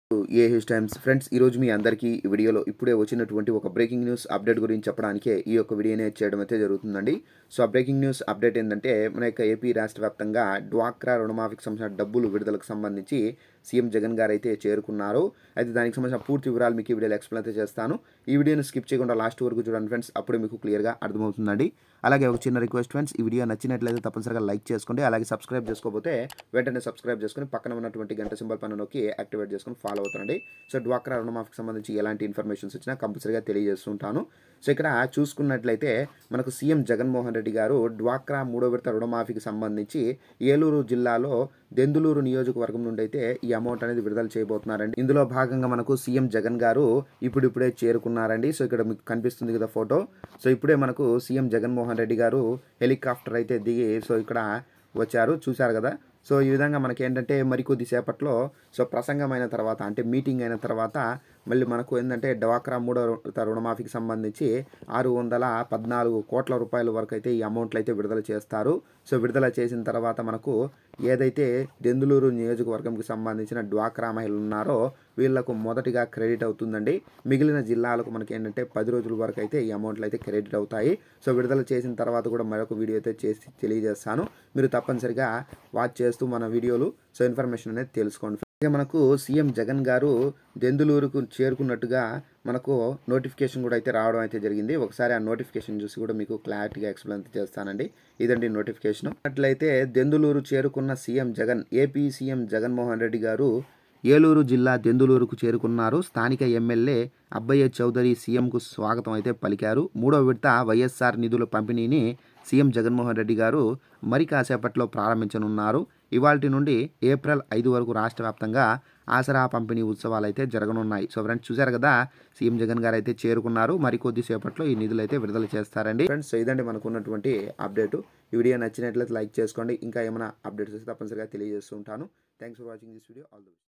ఏ his times friends ఈరోజు మీ అందరికీ ఈ వీడియోలో ఇప్పుడే వచ్చినటువంటి ఒక బ్రేకింగ్ న్యూస్ అప్డేట్ గురించి చెప్పడానికే ఈ యొక్క వీడియోనే చేయడం అయితే జరుగుతుందండి సో ఆ బ్రేకింగ్ న్యూస్ అప్డేట్ ఏంటంటే మన యొక్క ఏపీ రాష్ట్ర వ్యాప్తంగా డ్వాక్రా రుణమాఫీకి సంబంధించిన డబ్బులు విడుదలకు సంబంధించి సీఎం జగన్ గారు అయితే చేరుకున్నారు అయితే దానికి సంబంధించిన పూర్తి వివరాలు మీకు ఈ వీడియోలో ఎక్స్ప్లెయిన్ అయితే చేస్తాను ఈ వీడియోని స్కిప్ చేయకుండా లాస్ట్ వరకు చూడండి ఫ్రెండ్స్ అప్పుడు మీకు క్లియర్గా అర్థమవుతుందండి అలాగే ఒక చిన్న రిక్వెస్ట్ ఫ్రెండ్స్ ఈ వీడియో నచ్చినట్లయితే తప్పనిసరిగా లైక్ చేసుకోండి అలాగే సబ్స్క్రైబ్ చేసుకోకపోతే వెంటనే సబ్స్క్రైబ్ చేసుకుని పక్కన ఉన్నటువంటి గంట సింబల్ పైన నొక్కి యాక్టివేట్ చేసుకుని ఫాలో అవుతానండి సో డ్వాక్రా రుణమాఫీకి సంబంధించి ఎలాంటి ఇన్ఫర్మేషన్స్ వచ్చినా కంపల్సరీగా తెలియజేస్తుంటాను సో ఇక్కడ చూసుకున్నట్లయితే మనకు సీఎం జగన్మోహన్ రెడ్డి గారు డ్వాక్రా మూడో విడత రుణమాఫీకి సంబంధించి ఏలూరు జిల్లాలో దెందులూరు నియోజకవర్గం నుండి అయితే ఈ అమౌంట్ అనేది విడుదల చేయబోతున్నారండి ఇందులో భాగంగా మనకు సీఎం జగన్ గారు ఇప్పుడిప్పుడే చేరుకున్నారండి సో ఇక్కడ మీకు కనిపిస్తుంది కదా ఫోటో సో ఇప్పుడే మనకు సీఎం జగన్మోహన్ రెడ్డి గారు హెలికాప్టర్ అయితే దిగి సో ఇక్కడ వచ్చారు చూశారు కదా సో ఈ విధంగా మనకి ఏంటంటే మరికొద్ది సేపట్లో సో ప్రసంగం అయిన తర్వాత అంటే మీటింగ్ అయిన తర్వాత మళ్ళీ మనకు ఏంటంటే డ్వాక్రా మూడో రు- రుణమాఫీకి సంబంధించి ఆరు వందల పద్నాలుగు కోట్ల రూపాయల వరకు అయితే ఈ అమౌంట్లు అయితే విడుదల చేస్తారు సో విడుదల చేసిన తర్వాత మనకు ఏదైతే దెందులూరు నియోజకవర్గంకి సంబంధించిన డ్వాక్రా మహిళలు ఉన్నారో వీళ్ళకు మొదటిగా క్రెడిట్ అవుతుందండి మిగిలిన జిల్లాలకు మనకి ఏంటంటే పది రోజుల వరకు అయితే ఈ అమౌంట్లు అయితే క్రెడిట్ అవుతాయి సో విడుదల చేసిన తర్వాత కూడా మరొక వీడియో అయితే చేసి తెలియజేస్తాను మీరు తప్పనిసరిగా వాచ్ చేస్తూ మన వీడియోలు సో ఇన్ఫర్మేషన్ అనేది తెలుసుకోండి అలాగే మనకు సీఎం జగన్ గారు దెందులూరుకు చేరుకున్నట్టుగా మనకు నోటిఫికేషన్ కూడా అయితే రావడం అయితే జరిగింది ఒకసారి ఆ నోటిఫికేషన్ చూసి కూడా మీకు క్లారిటీగా ఎక్స్ప్లెయిన్ చేస్తానండి ఇదండి నోటిఫికేషన్ అట్లయితే దెందులూరు చేరుకున్న CM Jagan AP CM Jaganmohan Reddy గారు ఏలూరు జిల్లా దెందులూరుకు చేరుకున్నారు స్థానిక ఎమ్మెల్యే అబ్బయ్య చౌదరి సీఎంకు స్వాగతం అయితే పలికారు మూడో విడత వైఎస్ఆర్ నిధుల పంపిణీని సీఎం జగన్మోహన్ రెడ్డి గారు మరి కాసేపట్లో ప్రారంభించనున్నారు ఇవాల్టి నుండి ఏప్రిల్ ఐదు వరకు రాష్ట్ర వ్యాప్తంగా ఆసరా పంపిణీ ఉత్సవాలు అయితే జరగనున్నాయి సో ఫ్రెండ్స్ చూశారు కదా సీఎం జగన్ గారు అయితే చేరుకున్నారు మరి కొద్దిసేపట్లో ఈ నిధులు అయితే విడుదల చేస్తారండి ఫ్రెండ్స్ సో ఇదండి మనకు ఉన్నటువంటి అప్డేట్ ఈ వీడియో నచ్చినట్లయితే లైక్ చేసుకోండి ఇంకా ఏమైనా అప్డేట్స్ వస్తే తప్పనిసరిగా తెలియజేస్తూ ఉంటాను thanks for watching this video all the